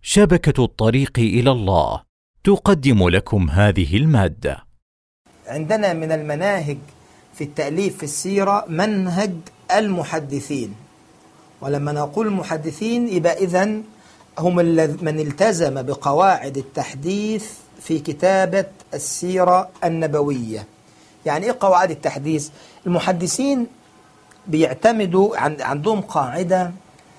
شبكة الطريق إلى الله تقدم لكم هذه المادة عندنا من المناهج في التأليف في السيرة منهج المحدثين ولما نقول المحدثين يبقى إذن هم من التزم بقواعد التحديث في كتابة السيرة النبوية يعني إيه قواعد التحديث؟ المحدثين بيعتمدوا عندهم قاعدة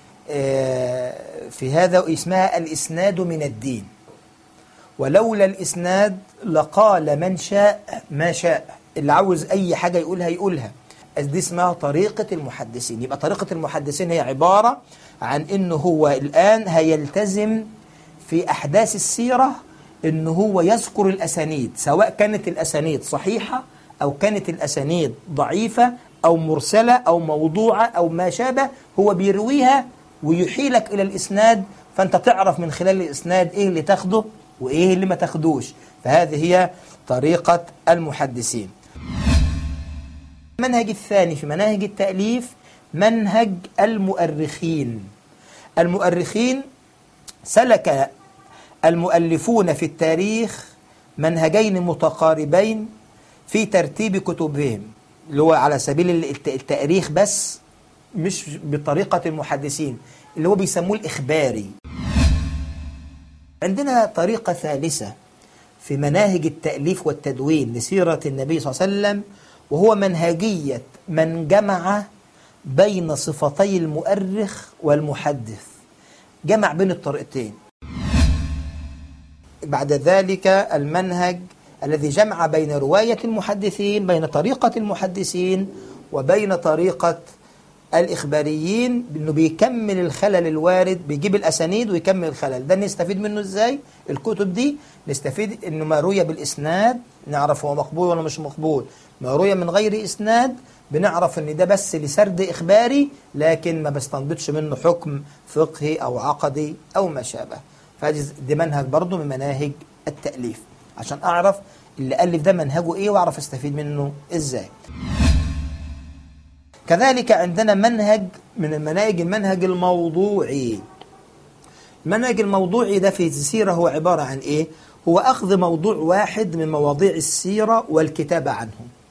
في هذا اسمها الإسناد من الدين ولولا الإسناد لقال من شاء ما شاء اللي عاوز أي حاجة يقولها يقولها دي اسمها طريقة المحدثين يبقى طريقة المحدثين هي عبارة عن إنه هو الآن هيلتزم في أحداث السيرة إنه هو يذكر الأسانيد سواء كانت الأسانيد صحيحة أو كانت الأسانيد ضعيفة أو مرسلة أو موضوعة أو ما شابه هو بيرويها ويحيلك إلى الإسناد فأنت تعرف من خلال الإسناد إيه اللي تاخده وإيه اللي ما تاخدوش فهذه هي طريقة المحدثين المنهج الثاني في مناهج التأليف منهج المؤرخين المؤرخين سلك المؤلفون في التاريخ منهجين متقاربين في ترتيب كتبهم اللي هو على سبيل التاريخ بس مش بطريقة المحدثين اللي هو بيسموه الإخباري عندنا طريقة ثالثة في مناهج التأليف والتدوين لسيرة النبي صلى الله عليه وسلم وهو منهجية من جمع بين صفتي المؤرخ والمحدث جمع بين الطريقتين بعد ذلك المنهج الذي جمع بين رواية المحدثين بين طريقة المحدثين وبين طريقة الإخباريين إنه بيكمل الخلل الوارد بيجيب الأسانيد ويكمل الخلل ده نستفيد منه إزاي الكتب دي نستفيد إنه ما روي بالإسناد نعرف هو مقبول ولا مش مقبول ما روي من غير إسناد بنعرف إن ده بس لسرد إخباري لكن ما بستنبطش منه حكم فقهي أو عقدي أو ما شابه فهذه دي منهج برضه من مناهج التأليف عشان أعرف اللي ألف ده منهجه إيه وأعرف أستفيد منه إزاي كذلك عندنا منهج من المناهج المنهج الموضوعي المنهج الموضوعي ده في السيرة هو عبارة عن إيه؟ هو أخذ موضوع واحد من مواضيع السيرة والكتابة عنه